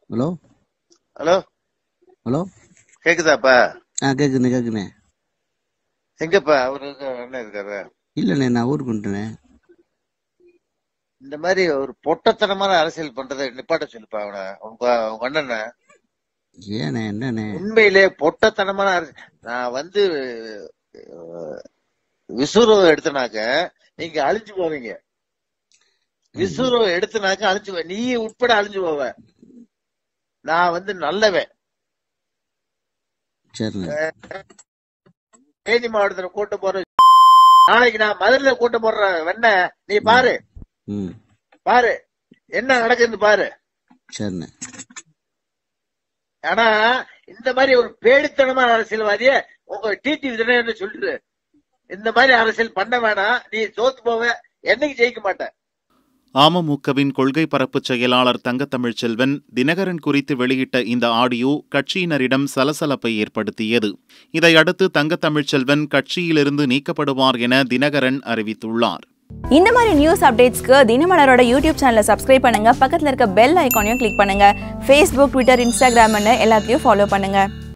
hello hello hello கேக்குதாப்பா ஆ கேட்குதுண்ணே கேட்குண்ணே எங்கப்பா அவரு இருக்க- அண்ணன் இருக்காரு இல்லைண்ணே நான் ஊருக்கு வந்துட்டேண்ணே இந்த மாதிரி ஒரு பொட்டத்தனமான அரசியல் பண்றதை நிப்பாட்ட சொல்லுப்பா அவனை உங்க உங்க அண்ணனை ஏண்ணே என்னண்ணே உண்மையிலே பொட்டத்தனமான அரசியல் நான் வந்து அஹ், விசுவரவை எடுத்தனாக்க நீங்க அழிஞ்சு போவீங்க விசுவரவை எடுத்தனாக்க அழிஞ்சு போ- நீ உட்பட அழிஞ்சு போவ நான் வந்து நல்லவன் சரிண்ணே தேனி மாவட்டத்துல கூட்ட போற நாளைக்கு நான் மதுரையில கூட்ட போடுற வெண்ண நீ பாரு ம் பாரு என்ன நடக்குதுன்னு பாரு சரிண்ணே ஆனா இந்த மாதிரி ஒரு பேடித்தனமான அரசியல்வாதிய உங்க டிடி தினகரன் சொல்லிட்டு இந்த மாதிரி அரசியல் பண்ண வேணாம் நீ தோத்து போவ என்னைக்கு ஜெயிக்க மாட்ட அமமுகவின் கொள்கை பரப்பு செயலாளர் தங்கத்தமிழ்ச்செல்வன் தினகரன் குறித்து வெளியிட்ட இந்த ஆடியோ கட்சியினரிடம் சலசலப்பை ஏற்படுத்தியது இதையடுத்து தங்கத்தமிழ்ச்செல்வன் கட்சியிலிருந்து நீக்கப்படுவார் என தினகரன் அறிவித்துள்ளார் இந்த மாதிரி நியூஸ் அப்டேட்ஸ்க்கு தினமலரோட யூடியூப் சேனலை சப்ஸ்கிரைப் பண்ணுங்க பக்கத்துல இருக்க பெல் ஐகானையும் கிளிக் பண்ணுங்க ஃபேஸ்புக் ட்விட்டர் இன்ஸ்டாகிராம்னு எல்லாத்தையும் ஃபாலோ பண்ணுங்க